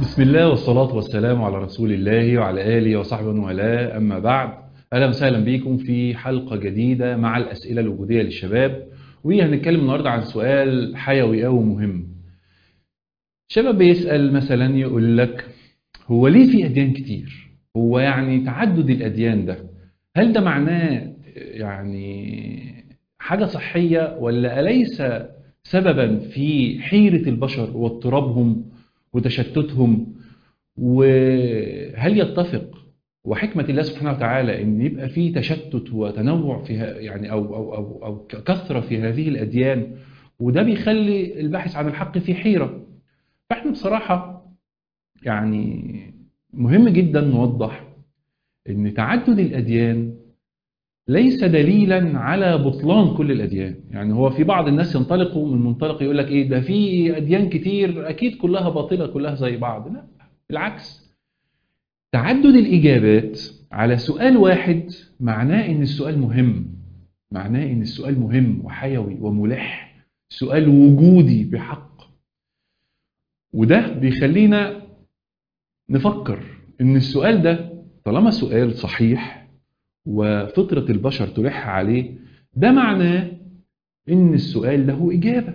بسم الله والصلاة والسلام على رسول الله وعلى آله وصحبه والاه أما بعد أهلا وسهلا بكم في حلقة جديدة مع الأسئلة الوجودية للشباب وهنتكلم النهاردة عن سؤال حيوي أو مهم شباب بيسأل مثلا يقول لك هو ليه في أديان كتير؟ هو يعني تعدد الأديان ده هل ده معناه يعني حاجة صحية ولا أليس سببا في حيرة البشر واضطرابهم وتشتتهم وهل يتفق وحكمة الله سبحانه وتعالى ان يبقى في تشتت وتنوع فيها يعني او او او او كثرة في هذه الاديان وده بيخلي الباحث عن الحق في حيرة فاحنا بصراحة يعني مهم جدا نوضح ان تعدد الاديان ليس دليلا على بطلان كل الاديان يعني هو في بعض الناس ينطلقوا من منطلق يقول لك ايه ده في اديان كتير اكيد كلها باطله كلها زي بعض لا بالعكس تعدد الاجابات على سؤال واحد معناه ان السؤال مهم معناه ان السؤال مهم وحيوي وملح سؤال وجودي بحق وده بيخلينا نفكر ان السؤال ده طالما سؤال صحيح وفطرة البشر تلح عليه ده معناه ان السؤال له اجابة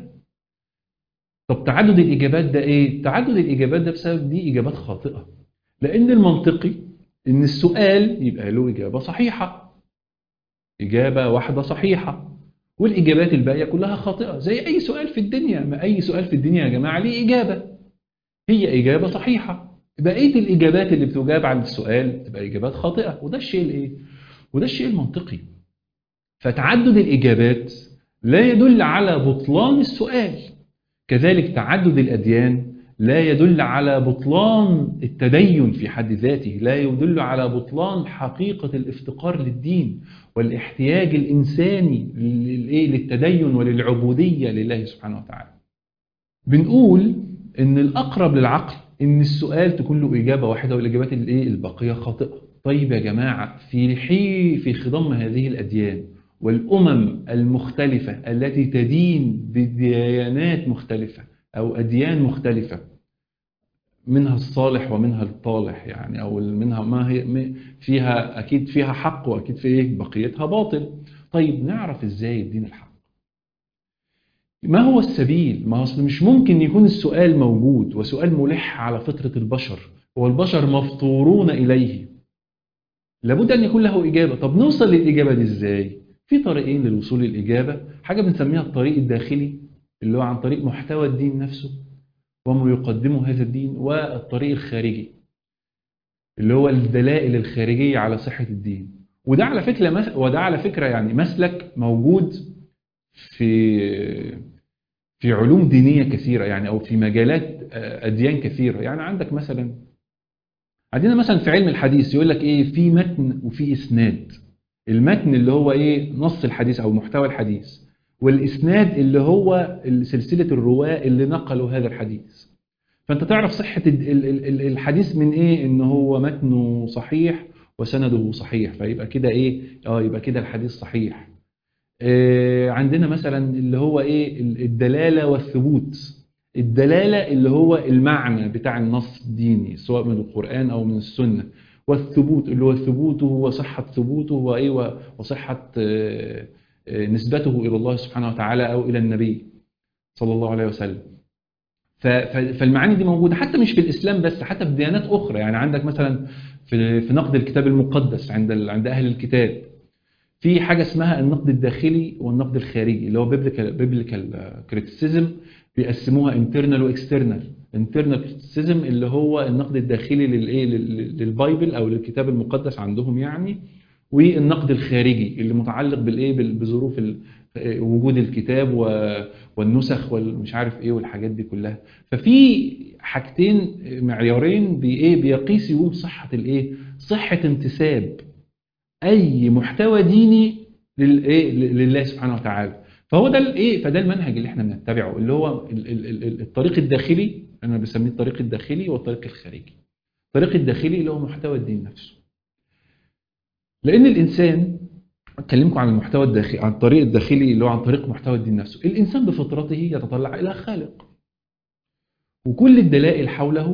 طب تعدد الاجابات ده ايه تعدد الاجابات ده بسبب دي اجابات خاطئة لان المنطقي ان السؤال يبقى له اجابة صحيحة اجابة واحدة صحيحة والاجابات الباقية كلها خاطئة زي اي سؤال في الدنيا ما اي سؤال في الدنيا يا جماعة ليه اجابة هي اجابة صحيحة بقية الاجابات اللي بتجاب عن السؤال تبقى اجابات خاطئة وده الشيء الايه وده الشيء المنطقي فتعدد الإجابات لا يدل على بطلان السؤال كذلك تعدد الأديان لا يدل على بطلان التدين في حد ذاته لا يدل على بطلان حقيقة الافتقار للدين والاحتياج الإنساني للتدين وللعبودية لله سبحانه وتعالى بنقول إن الأقرب للعقل إن السؤال تكون له إجابة واحدة والإجابات الباقية خاطئة طيب يا جماعة في حي في خضم هذه الأديان والأمم المختلفة التي تدين بديانات مختلفة أو أديان مختلفة منها الصالح ومنها الطالح يعني أو منها ما هي فيها أكيد فيها حق وأكيد في إيه بقيتها باطل طيب نعرف إزاي الدين الحق ما هو السبيل ما أصل مش ممكن يكون السؤال موجود وسؤال ملح على فطرة البشر والبشر مفطورون إليه لابد أن يكون له إجابة طب نوصل للإجابة دي إزاي؟ في طريقين للوصول للإجابة حاجة بنسميها الطريق الداخلي اللي هو عن طريق محتوى الدين نفسه وما يقدمه هذا الدين والطريق الخارجي اللي هو الدلائل الخارجية على صحة الدين وده على فكرة وده على فكرة يعني مسلك موجود في في علوم دينية كثيرة يعني أو في مجالات أديان كثيرة يعني عندك مثلا عندنا مثلا في علم الحديث يقول لك ايه في متن وفي اسناد المتن اللي هو ايه نص الحديث او محتوى الحديث والاسناد اللي هو سلسله الرواه اللي نقلوا هذا الحديث فانت تعرف صحه الحديث من ايه ان هو متنه صحيح وسنده صحيح فيبقى كده ايه اه يبقى كده الحديث صحيح آه عندنا مثلا اللي هو ايه الدلاله والثبوت الدلالة اللي هو المعنى بتاع النص الديني سواء من القرآن أو من السنة والثبوت اللي هو ثبوته وصحة ثبوته وإيه وصحة نسبته إلى الله سبحانه وتعالى أو إلى النبي صلى الله عليه وسلم فالمعاني دي موجودة حتى مش في الإسلام بس حتى في ديانات أخرى يعني عندك مثلا في نقد الكتاب المقدس عند عند أهل الكتاب في حاجة اسمها النقد الداخلي والنقد الخارجي اللي هو بيبليكال كريتيسيزم بيقسموها انترنال واكسترنال انترنال كريتيسيزم اللي هو النقد الداخلي للايه للبايبل او للكتاب المقدس عندهم يعني والنقد الخارجي اللي متعلق بالايه بظروف وجود الكتاب والنسخ والمش عارف ايه والحاجات دي كلها ففي حاجتين معيارين بايه بيقيسوا صحه الايه صحه انتساب اي محتوى ديني للايه لله سبحانه وتعالى فهو ده الايه فده المنهج اللي احنا بنتبعه اللي هو الطريق الداخلي انا بسميه الطريق الداخلي والطريق الخارجي الطريق الداخلي اللي هو محتوى الدين نفسه لان الانسان اكلمكم عن المحتوى الداخلي عن الطريق الداخلي اللي هو عن طريق محتوى الدين نفسه الانسان بفطرته يتطلع الى خالق وكل الدلائل حوله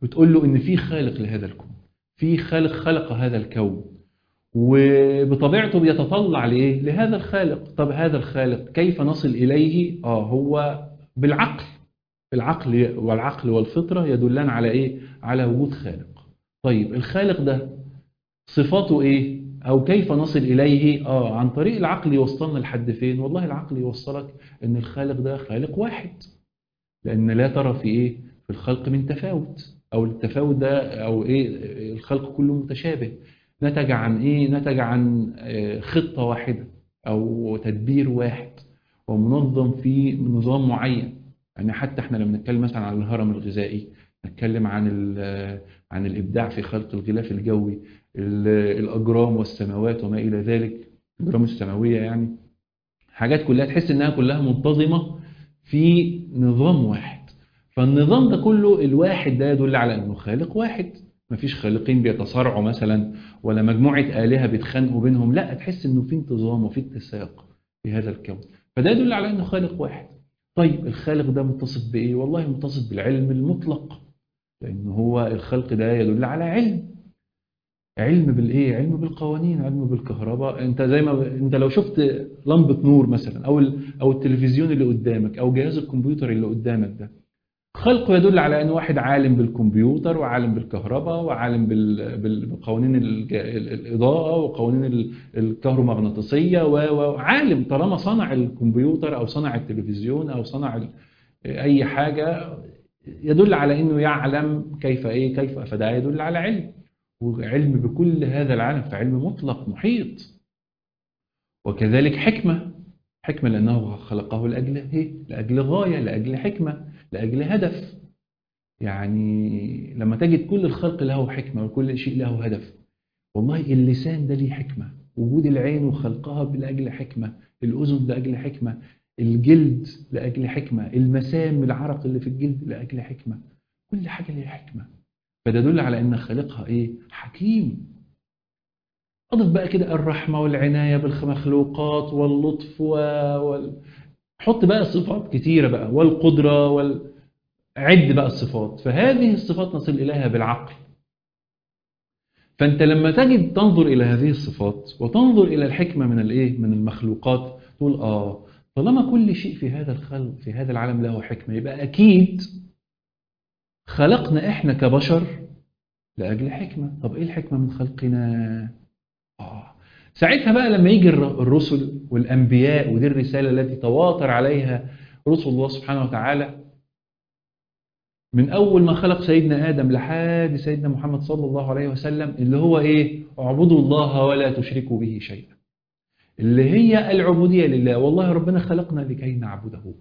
بتقول له ان في خالق لهذا الكون في خالق خلق هذا الكون وبطبيعته بيتطلع لايه لهذا الخالق طب هذا الخالق كيف نصل اليه اه هو بالعقل العقل والعقل والفطره يدلان على ايه على وجود خالق طيب الخالق ده صفاته ايه او كيف نصل اليه اه عن طريق العقل يوصلنا لحد فين والله العقل يوصلك ان الخالق ده خالق واحد لان لا ترى في ايه في الخلق من تفاوت او التفاوت ده او ايه الخلق كله متشابه نتج عن ايه نتج عن خطه واحده او تدبير واحد ومنظم في نظام معين يعني حتى احنا لما نتكلم مثلا عن الهرم الغذائي نتكلم عن عن الابداع في خلق الغلاف الجوي الاجرام والسماوات وما الى ذلك الاجرام السماويه يعني حاجات كلها تحس انها كلها منتظمه في نظام واحد فالنظام ده كله الواحد ده يدل على انه خالق واحد مفيش خالقين بيتصارعوا مثلا ولا مجموعه الهه بيتخانقوا بينهم لا تحس انه في انتظام وفي اتساق في هذا الكون فده يدل على انه خالق واحد طيب الخالق ده متصف بايه والله متصف بالعلم المطلق لان هو الخلق ده يدل على علم علم بالايه علم بالقوانين علم بالكهرباء انت زي ما انت لو شفت لمبه نور مثلا او او التلفزيون اللي قدامك او جهاز الكمبيوتر اللي قدامك ده خلقه يدل على ان واحد عالم بالكمبيوتر وعالم بالكهرباء وعالم بقوانين الاضاءه وقوانين الكهرومغناطيسيه وعالم طالما صنع الكمبيوتر او صنع التلفزيون او صنع اي حاجه يدل على انه يعلم كيف ايه كيف فده يدل على علم وعلم بكل هذا العالم فعلم مطلق محيط وكذلك حكمه حكمه لانه خلقه لاجل ايه لاجل غايه لاجل حكمه لاجل هدف يعني لما تجد كل الخلق له حكمه وكل شيء له هدف والله اللسان ده ليه حكمه وجود العين وخلقها لاجل حكمه الاذن لاجل حكمه الجلد لاجل حكمه المسام العرق اللي في الجلد لاجل حكمه كل حاجه ليها حكمه فده يدل على ان خالقها ايه حكيم اضف بقى كده الرحمه والعنايه بالمخلوقات واللطف و... وال... حط بقى صفات كتيره بقى والقدره وال عد بقى الصفات فهذه الصفات نصل اليها بالعقل فانت لما تجد تنظر الى هذه الصفات وتنظر الى الحكمه من الايه من المخلوقات تقول اه طالما كل شيء في هذا الخلق في هذا العالم له حكمه يبقى اكيد خلقنا احنا كبشر لاجل حكمه طب ايه الحكمه من خلقنا اه ساعتها بقى لما يجي الرسل والانبياء ودي الرساله التي تواتر عليها رسل الله سبحانه وتعالى من اول ما خلق سيدنا ادم لحد سيدنا محمد صلى الله عليه وسلم اللي هو ايه اعبدوا الله ولا تشركوا به شيئا اللي هي العبوديه لله والله ربنا خلقنا لكي نعبده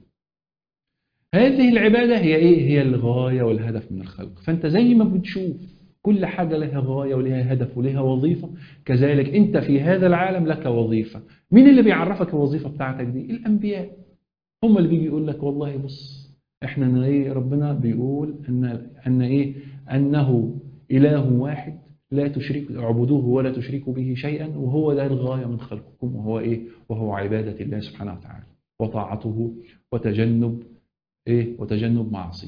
هذه العبادة هي إيه؟ هي الغاية والهدف من الخلق فأنت زي ما بتشوف كل حاجة لها غاية ولها هدف ولها وظيفة كذلك أنت في هذا العالم لك وظيفة مين اللي بيعرفك الوظيفة بتاعتك دي؟ الأنبياء هم اللي بيجي يقول لك والله بص احنا ايه ربنا بيقول ان ان ايه انه اله واحد لا تشرك اعبدوه ولا تشركوا به شيئا وهو ده الغايه من خلقكم وهو ايه وهو عباده الله سبحانه وتعالى وطاعته وتجنب ايه وتجنب معاصيه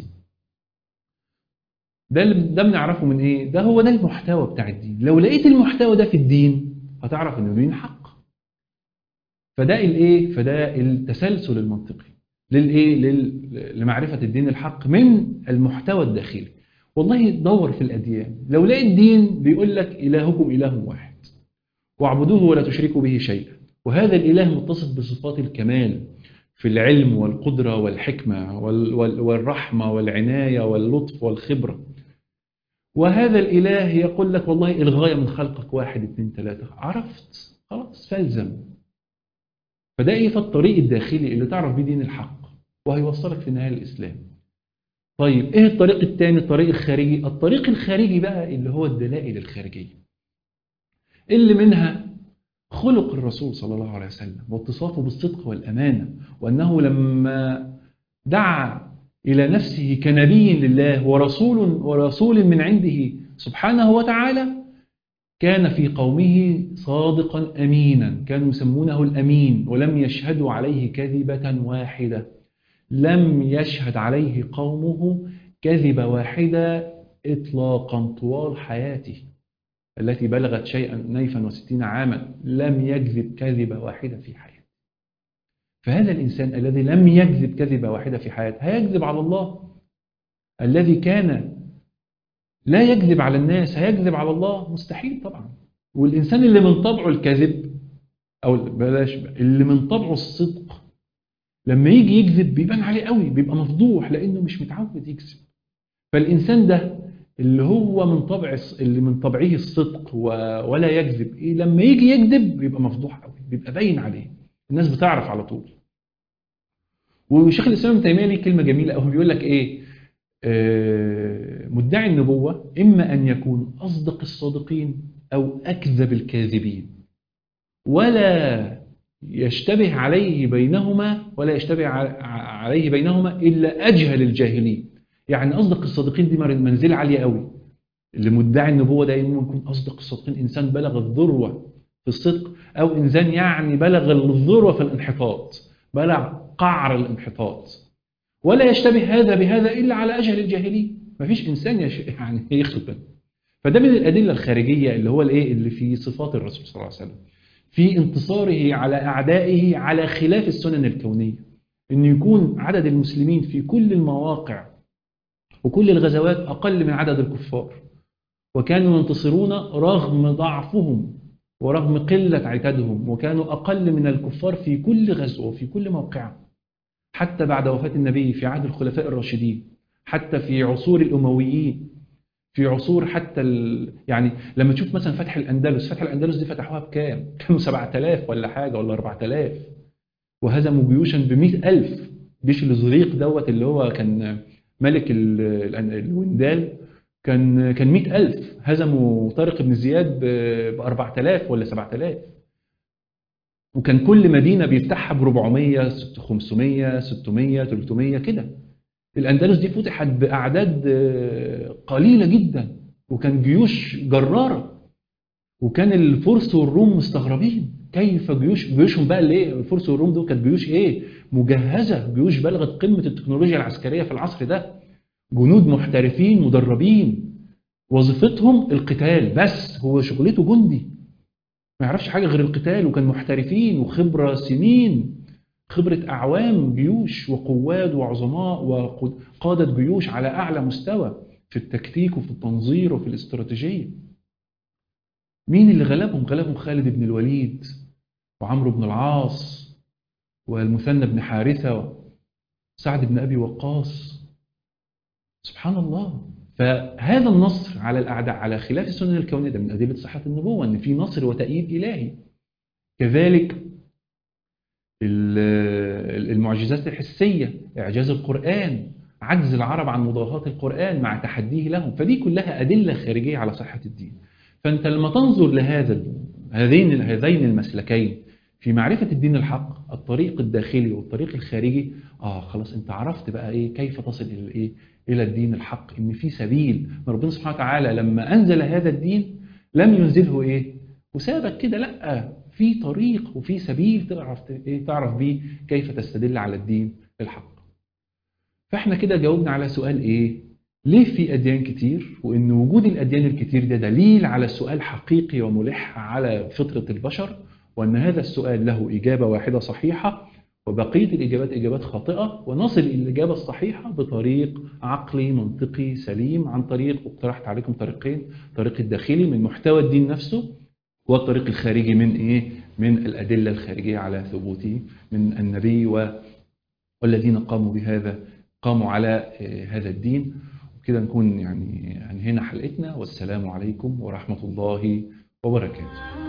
ده ده بنعرفه من ايه ده هو ده المحتوى بتاع الدين لو لقيت المحتوى ده في الدين هتعرف انه دين حق فده الايه فده التسلسل المنطقي للايه لل... لمعرفه الدين الحق من المحتوى الداخلي والله دور في الاديان لو لقيت دين بيقول لك الهكم اله واحد واعبدوه ولا تشركوا به شيئا وهذا الاله متصف بصفات الكمال في العلم والقدرة والحكمة والرحمة والعناية واللطف والخبرة وهذا الإله يقول لك والله الغاية من خلقك واحد اثنين ثلاثة عرفت خلاص فالزم فده ايه فالطريق الداخلي اللي تعرف بيه دين الحق وهيوصلك في النهاية الإسلام طيب ايه الطريق الثاني الطريق الخارجي الطريق الخارجي بقى اللي هو الدلائل الخارجية اللي منها خلق الرسول صلى الله عليه وسلم واتصافه بالصدق والأمانة وأنه لما دعا إلى نفسه كنبي لله ورسول ورسول من عنده سبحانه وتعالى كان في قومه صادقا أمينا كانوا يسمونه الأمين ولم يشهدوا عليه كذبة واحدة لم يشهد عليه قومه كذبة واحدة إطلاقا طوال حياته التي بلغت شيئا نيفا وستين عاما لم يكذب كذبة واحدة في حياته فهذا الإنسان الذي لم يكذب كذبة واحدة في حياته هيكذب على الله الذي كان لا يكذب على الناس هيكذب على الله مستحيل طبعا والإنسان اللي من طبعه الكذب أو بلاش اللي من طبعه الصدق لما يجي يكذب بيبان عليه قوي بيبقى مفضوح لأنه مش متعود يكذب فالإنسان ده اللي هو من طبع اللي من طبعه الصدق ولا يكذب إيه لما يجي يكذب بيبقى مفضوح قوي بيبقى باين عليه الناس بتعرف على طول وشيخ الاسلام ابن تيميه ليه كلمه جميله قوي بيقول لك ايه آه مدعي النبوه اما ان يكون اصدق الصادقين او اكذب الكاذبين ولا يشتبه عليه بينهما ولا يشتبه عليه بينهما الا اجهل الجاهلين يعني اصدق الصادقين دي منزله عاليه قوي اللي مدعي النبوه ده انه يكون اصدق الصادقين انسان بلغ الذروه في الصدق او انسان يعني بلغ الذروه في الانحطاط بلغ قعر الانحطاط ولا يشتبه هذا بهذا الا على اجهل الجاهلين مفيش انسان يش... يعني يخطب فده من الادله الخارجيه اللي هو الايه اللي في صفات الرسول صلى الله عليه وسلم في انتصاره على اعدائه على خلاف السنن الكونيه ان يكون عدد المسلمين في كل المواقع وكل الغزوات اقل من عدد الكفار وكانوا ينتصرون رغم ضعفهم ورغم قلة عتادهم وكانوا أقل من الكفار في كل غزوة وفي كل موقعة حتى بعد وفاة النبي في عهد الخلفاء الراشدين حتى في عصور الأمويين في عصور حتى ال... يعني لما تشوف مثلا فتح الأندلس فتح الأندلس دي فتحوها بكام؟ كانوا 7000 ولا حاجة ولا 4000 وهزموا جيوشا ب 100000 جيش الإزريق دوت اللي هو كان ملك ال... الوندال كان كان 100000 هزموا طارق بن زياد ب 4000 ولا 7000 وكان كل مدينة بيفتحها ب 400 500 600 300 كده الأندلس دي فتحت بأعداد قليلة جدا وكان جيوش جرارة وكان الفرس والروم مستغربين كيف جيوش جيوشهم بقى اللي ايه الفرس والروم دول كانت جيوش ايه مجهزة جيوش بلغت قمة التكنولوجيا العسكرية في العصر ده جنود محترفين مدربين وظيفتهم القتال بس هو شغلته جندي ما يعرفش حاجة غير القتال وكان محترفين وخبرة سنين خبرة أعوام جيوش وقواد وعظماء وقادة جيوش على أعلى مستوى في التكتيك وفي التنظير وفي الاستراتيجية مين اللي غلبهم؟ غلبهم خالد بن الوليد وعمرو بن العاص والمثنى بن حارثة وسعد بن أبي وقاص سبحان الله فهذا النصر على الأعداء على خلاف السنن الكونية ده من أدلة صحة النبوة أن في نصر وتأييد إلهي كذلك المعجزات الحسية إعجاز القرآن عجز العرب عن مضاهاة القرآن مع تحديه لهم فدي كلها أدلة خارجية على صحة الدين فأنت لما تنظر لهذا هذين هذين المسلكين في معرفة الدين الحق الطريق الداخلي والطريق الخارجي آه خلاص أنت عرفت بقى إيه كيف تصل إلى إيه إلى الدين الحق إن في سبيل ربنا سبحانه وتعالى لما أنزل هذا الدين لم ينزله إيه وسابك كده لأ في طريق وفي سبيل تعرف إيه تعرف بيه كيف تستدل على الدين الحق فإحنا كده جاوبنا على سؤال إيه ليه في أديان كتير وإن وجود الأديان الكتير ده دليل على سؤال حقيقي وملح على فطرة البشر وأن هذا السؤال له إجابة واحدة صحيحة وبقية الإجابات إجابات خاطئة ونصل إلى الإجابة الصحيحة بطريق عقلي منطقي سليم عن طريق واقترحت عليكم طريقين طريق الداخلي من محتوى الدين نفسه والطريق الخارجي من إيه؟ من الأدلة الخارجية على ثبوته من النبي والذين قاموا بهذا قاموا على هذا الدين وكده نكون يعني أنهينا حلقتنا والسلام عليكم ورحمة الله وبركاته